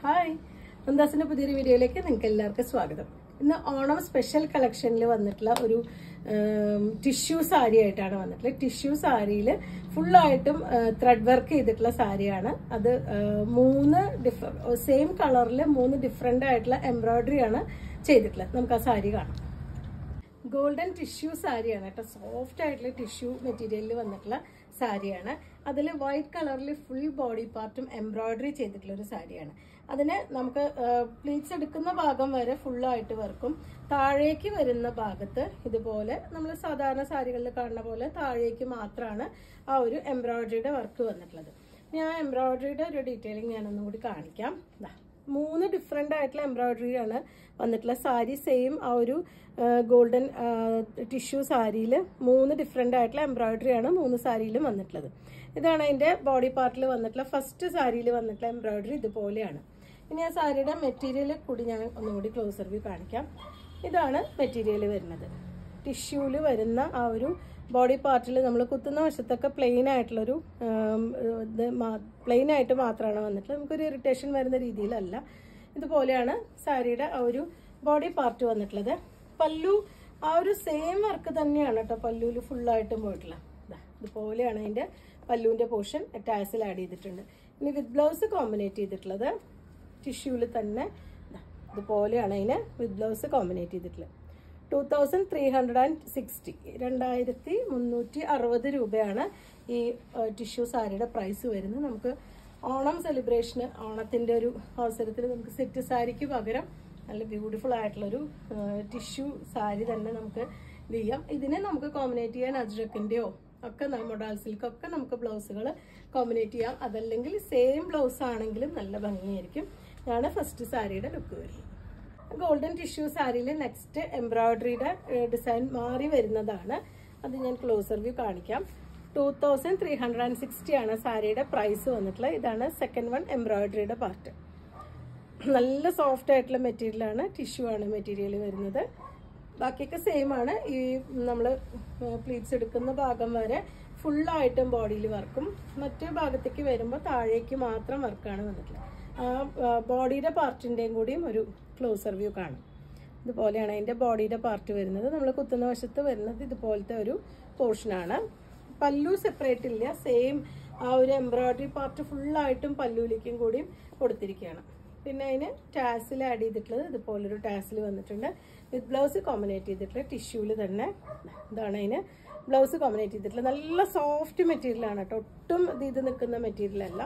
hi നന്ദാസിന്റെ പുതിയൊരു വീഡിയോയിലേക്ക് നിങ്ങൾക്ക് എല്ലാവർക്കും സ്വാഗതം ഇന്ന് ഓണം സ്പെഷ്യൽ കളക്ഷനിൽ വന്നിട്ടുള്ള ഒരു ടിഷ്യൂ സാരി ആയിട്ടാണ് വന്നിട്ടുള്ളത് ടിഷ്യൂ സാരിയിൽ ഫുള്ളായിട്ടും ത്രെഡ് വർക്ക് ചെയ്തിട്ടുള്ള സാരിയാണ് അത് ആ, മൂന്ന് ഡിഫ സെയിം കളറിൽ മൂന്ന് ഡിഫറെൻ്റ് ആയിട്ടുള്ള എംബ്രോയിഡറി ആണ് ചെയ്തിട്ടുള്ളത് നമുക്ക് ആ സാരി കാണാം ഗോൾഡൻ ടിഷ്യൂ സാരിയാണ് കേട്ടോ സോഫ്റ്റ് ആയിട്ടുള്ള ടിഷ്യൂ മെറ്റീരിയലിൽ വന്നിട്ടുള്ള സാരിയാണ് അതിൽ വൈറ്റ് കളറിൽ ഫുൾ ബോഡി പാർട്ടും എംബ്രോയിഡറി ചെയ്തിട്ടുള്ള ഒരു സാരിയാണ് അതിന് നമുക്ക് പ്ലീറ്റ്സ് എടുക്കുന്ന ഭാഗം വരെ ഫുള്ളായിട്ട് വർക്കും താഴേക്ക് വരുന്ന ഭാഗത്ത് ഇതുപോലെ നമ്മൾ സാധാരണ സാരികളിൽ കാണുന്ന പോലെ താഴേക്ക് മാത്രമാണ് ആ ഒരു എംബ്രോയിഡറിയുടെ വർക്ക് വന്നിട്ടുള്ളത് ഇനി ആ എംബ്രോയിഡറിയുടെ ഒരു ഡീറ്റെയിലിംഗ് ഞാനൊന്നും കൂടി കാണിക്കാം ദാ മൂന്ന് ഡിഫറെൻ്റ് ആയിട്ടുള്ള എംബ്രോയിഡറി ആണ് വന്നിട്ടുള്ള സാരി സെയിം ആ ഒരു ഗോൾഡൻ ടിഷ്യൂ സാരിയിൽ മൂന്ന് ഡിഫറെൻ്റ് ആയിട്ടുള്ള എംബ്രോയിഡറി ആണ് മൂന്ന് സാരിയിലും വന്നിട്ടുള്ളത് ഇതാണ് അതിൻ്റെ ബോഡി പാർട്ടിൽ വന്നിട്ടുള്ള ഫസ്റ്റ് സാരിയിൽ വന്നിട്ടുള്ള എംബ്രോയിഡറി ഇതുപോലെയാണ് ഇനി ആ സാരിയുടെ മെറ്റീരിയൽ കൂടി ഞാൻ ഒന്നുകൂടി ക്ലോസർ വ്യൂ കാണിക്കാം ഇതാണ് മെറ്റീരിയൽ വരുന്നത് ടിഷ്യൂല് വരുന്ന ആ ഒരു ബോഡി പാർട്ടിൽ നമ്മൾ കുത്തുന്ന വശത്തൊക്കെ പ്ലെയിൻ ആയിട്ടുള്ളൊരു ആം, ഇത് പ്ലെയിൻ ആയിട്ട് മാത്രമാണ് വന്നിട്ടുള്ളത് നമുക്കൊരു ഇറിറ്റേഷൻ വരുന്ന രീതിയിലല്ല ഇതുപോലെയാണ് സാരിയുടെ ആ ഒരു ബോഡി പാർട്ട് വന്നിട്ടുള്ളത് പല്ലു ആ ഒരു സെയിം വർക്ക് തന്നെയാണ് കേട്ടോ പല്ലുവിൽ ഫുള്ളായിട്ടും പോയിട്ടുള്ളത് ദാ, ഇതുപോലെയാണ് അതിൻ്റെ പല്ലുവിൻ്റെ പോർഷൻ ടാസിൽ ആഡ് ചെയ്തിട്ടുണ്ട് ഇനി വിത്ത് ബ്ലൗസ് കോമ്പിനേറ്റ് ചെയ്തിട്ടുള്ളത് ടിഷ്യൂവിൽ തന്നെ ദാ, ഇതുപോലെയാണ് അതിന് വിത്ത് ബ്ലൗസ് കോമ്പിനേറ്റ് ചെയ്തിട്ടുള്ളത് two thousand three hundred and sixty രണ്ടായിരത്തി മുന്നൂറ്റി അറുപത് രൂപയാണ് ഈ ടിഷ്യൂ സാരിയുടെ പ്രൈസ് വരുന്നത് നമുക്ക് ഓണം സെലിബ്രേഷന് ഓണത്തിൻ്റെ ഒരു അവസരത്തിൽ നമുക്ക് സെറ്റ് സാരിക്ക് പകരം നല്ല ബ്യൂട്ടിഫുൾ ആയിട്ടുള്ളൊരു ടിഷ്യൂ സാരി തന്നെ നമുക്ക് ഇത് ചെയ്യാം ഇതിനെ നമുക്ക് കോമ്പിനേറ്റ് ചെയ്യാൻ അജ്രക്കിൻ്റെയോ ഒക്കെ മൊഡാൾ സിൽക്കൊക്കെ നമുക്ക് ബ്ലൗസുകൾ കോമ്പിനേറ്റ് ചെയ്യാം അതല്ലെങ്കിൽ സെയിം ബ്ലൗസ് ആണെങ്കിലും നല്ല ഭംഗിയായിരിക്കും ഇതാണ് ഫസ്റ്റ് സാരിയുടെ ലുക്ക് വരുന്നത് ഗോൾഡൻ ടിഷ്യൂ സാരിയിൽ നെക്സ്റ്റ് എംബ്രോയിഡറിയുടെ ഡിസൈൻ മാറി വരുന്നതാണ് അത് ഞാൻ ക്ലോസർ വ്യൂ കാണിക്കാം two thousand three hundred and sixty ആണ് സാരിയുടെ പ്രൈസ് വന്നിട്ടുള്ളത് ഇതാണ് സെക്കൻഡ് വൺ എംബ്രോയിഡറിയുടെ പാർട്ട് നല്ല സോഫ്റ്റ് ആയിട്ടുള്ള മെറ്റീരിയലാണ് ടിഷ്യൂ ആണ് മെറ്റീരിയൽ വരുന്നത് ബാക്കിയൊക്കെ സെയിം ആണ് ഈ നമ്മൾ പ്ലീറ്റ്സ് എടുക്കുന്ന ഭാഗം വരെ ഫുള്ളായിട്ടും ബോഡിയിൽ വർക്കും മറ്റേ ഭാഗത്തേക്ക് വരുമ്പോൾ താഴേക്ക് മാത്രം വർക്കാണ് വന്നിട്ടുള്ളത് ആ ബോഡിയുടെ പാർട്ടിൻ്റെയും കൂടിയും ഒരു ക്ലോസർ വ്യൂ കാണും ഇതുപോലെയാണ് അതിൻ്റെ ബോഡിയുടെ പാർട്ട് വരുന്നത് നമ്മൾ കുത്തുന്ന വശത്ത് വരുന്നത് ഇതുപോലത്തെ ഒരു പോർഷനാണ് പല്ലു സെപ്പറേറ്റ് ഇല്ല സെയിം ആ ഒരു എംബ്രോയിഡറി പാർട്ട് ഫുള്ളായിട്ടും പല്ലുവിലേക്കും കൂടിയും കൊടുത്തിരിക്കുകയാണ് പിന്നെ അതിന് ടാസിൽ ആഡ് ചെയ്തിട്ടുള്ളത് ഇതുപോലൊരു ടാസിൽ വന്നിട്ടുണ്ട് വിത്ത് ബ്ലൗസ് കോമ്പിനേറ്റ് ചെയ്തിട്ടുള്ള ടിഷ്യൂവിൽ തന്നെ ഇതാണ് അതിന് ബ്ലൗസ് കോമ്പിനേറ്റ് ചെയ്തിട്ടുള്ളത് നല്ല സോഫ്റ്റ് മെറ്റീരിയലാണ് കേട്ടോ ഒട്ടും ഇത് ഇത് നിൽക്കുന്ന മെറ്റീരിയൽ അല്ല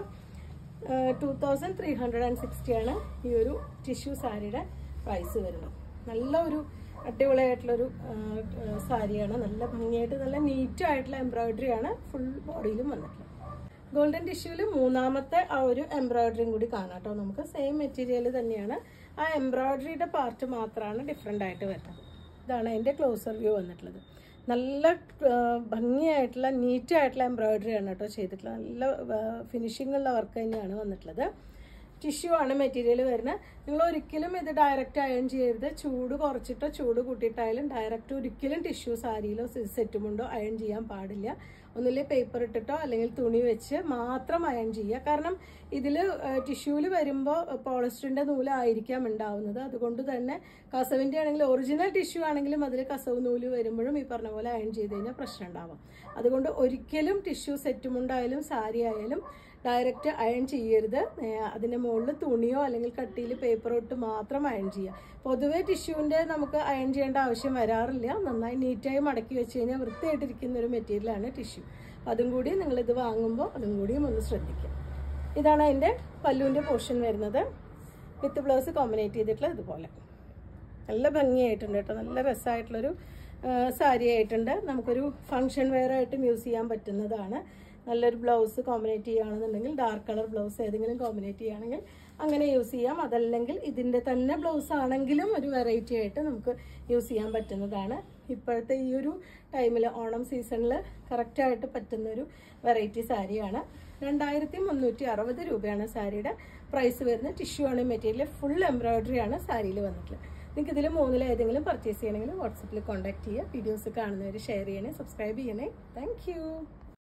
two thousand three hundred and sixty ആണ് ഈ ഒരു ടിഷ്യൂ സാരിയുടെ പ്രൈസ് വരുന്നത് നല്ല ഒരു അടിപൊളിയായിട്ടുള്ളൊരു ആ, ആ, സാരിയാണ് നല്ല ഭംഗിയായിട്ട് നല്ല നീറ്റ് ആയിട്ടുള്ള എംബ്രോയിഡറി ആണ് ഫുൾ ബോഡിയിലും വന്നിട്ടുള്ളത് ഗോൾഡൻ ടിഷ്യൂവിൽ മൂന്നാമത്തെ ആ ഒരു എംബ്രോയിഡറിയും കൂടി കാണാം കേട്ടോ നമുക്ക് സെയിം മെറ്റീരിയൽ തന്നെയാണ് ആ എംബ്രോയിഡറിയുടെ പാർട്ട് മാത്രമാണ് ഡിഫറെൻ്റ് ആയിട്ട് വരുന്നത് ഇതാണ് അതിൻ്റെ ക്ലോസർ വ്യൂ വന്നിട്ടുള്ളത് നല്ല ആ, ഭംഗിയായിട്ടുള്ള നീറ്റ് ആയിട്ടുള്ള എംബ്രോയിഡറി ആണ് കേട്ടോ ചെയ്തിട്ടുള്ളത് നല്ല ഫിനിഷിംഗ് ഉള്ള വർക്ക് തന്നെയാണ് വന്നിട്ടുള്ളത് ടിഷ്യൂ ആണ് മെറ്റീരിയൽ വരുന്നത് നിങ്ങൾ ഒരിക്കലും ഇത് ഡയറക്റ്റ് അയൺ ചെയ്യരുത് ചൂട് കുറച്ചിട്ടോ ചൂട് കൂട്ടിയിട്ടായാലും ഡയറക്റ്റ് ഒരിക്കലും ടിഷ്യൂ സാരിയിലോ സെറ്റുമുണ്ടോ അയൺ ചെയ്യാൻ പാടില്ല ഒന്നുമില്ലേ പേപ്പർ ഇട്ടിട്ടോ അല്ലെങ്കിൽ തുണി വെച്ച് മാത്രം അയൺ ചെയ്യുക കാരണം ഇതിൽ ടിഷ്യൂവിൽ വരുമ്പോൾ പോളിസ്റ്ററിൻ്റെ നൂലായിരിക്കാം ഉണ്ടാവുന്നത് അതുകൊണ്ട് തന്നെ കസവിൻ്റെ ആണെങ്കിൽ ഒറിജിനൽ ടിഷ്യൂ ആണെങ്കിലും അതിൽ കസവ് നൂല് വരുമ്പോഴും ഈ പറഞ്ഞ പോലെ അയൺ ചെയ്ത് കഴിഞ്ഞാൽ പ്രശ്നം ഉണ്ടാവാം അതുകൊണ്ട് ഒരിക്കലും ടിഷ്യൂ സെറ്റുമുണ്ടായാലും സാരി ആയാലും ഡയറക്റ്റ് അയൺ ചെയ്യരുത് ഏഹ് അതിൻ്റെ മുകളിൽ തുണിയോ അല്ലെങ്കിൽ കട്ടിയിൽ പേപ്പറോ ഇട്ട് മാത്രം അയൺ ചെയ്യുക പൊതുവേ ടിഷ്യൂവിൻ്റെ നമുക്ക് അയൺ ചെയ്യേണ്ട ആവശ്യം വരാറില്ല നന്നായി നീറ്റായി മടക്കി വെച്ച് കഴിഞ്ഞാൽ വൃത്തിയായിട്ടിരിക്കുന്ന ഒരു മെറ്റീരിയലാണ് ടിഷ്യൂ അതും കൂടി നിങ്ങളിത് വാങ്ങുമ്പോൾ അതും കൂടിയും ഒന്ന് ശ്രദ്ധിക്കുക ഇതാണ് അതിൻ്റെ പല്ലുവിൻ്റെ പോർഷൻ വരുന്നത് വിത്ത് ബ്ലൗസ് കോമ്പിനേറ്റ് ചെയ്തിട്ടുള്ള ഇതുപോലെ നല്ല ഭംഗിയായിട്ടുണ്ട് കേട്ടോ നല്ല രസമായിട്ടുള്ളൊരു സാരി ആയിട്ടുണ്ട് നമുക്കൊരു ഫങ്ഷൻ വെയർ ആയിട്ടും യൂസ് ചെയ്യാൻ പറ്റുന്നതാണ് നല്ലൊരു ബ്ലൗസ് കോമ്പിനേറ്റ് ചെയ്യുകയാണെന്നുണ്ടെങ്കിൽ ഡാർക്ക് കളർ ബ്ലൗസ് ഏതെങ്കിലും കോമ്പിനേറ്റ് ചെയ്യുകയാണെങ്കിൽ അങ്ങനെ യൂസ് ചെയ്യാം അതല്ലെങ്കിൽ ഇതിൻ്റെ തന്നെ ബ്ലൗസ് ആണെങ്കിലും ഒരു വെറൈറ്റി ആയിട്ട് നമുക്ക് യൂസ് ചെയ്യാൻ പറ്റുന്നതാണ് ഇപ്പോഴത്തെ ഈ ഒരു ടൈമിൽ ഓണം സീസണിൽ കറക്റ്റായിട്ട് പറ്റുന്ന ഒരു വെറൈറ്റി സാരിയാണ് രണ്ടായിരത്തി മുന്നൂറ്റി അറുപത് രൂപയാണ് സാരിയുടെ പ്രൈസ് വരുന്നത് ടിഷ്യൂ ആണ് മെറ്റീരിയൽ ഫുൾ എംബ്രോയിഡറി ആണ് സാരിയിൽ വന്നിട്ടുള്ളത് നിങ്ങൾക്ക് ഇതിൽ മൂന്നിൽ ഏതെങ്കിലും പർച്ചേസ് ചെയ്യണമെങ്കിൽ വാട്സപ്പിൽ കോൺടാക്ട് ചെയ്യുക വീഡിയോസ് കാണുന്നവർ ഷെയർ ചെയ്യണേ സബ്സ്ക്രൈബ് ചെയ്യണേ താങ്ക്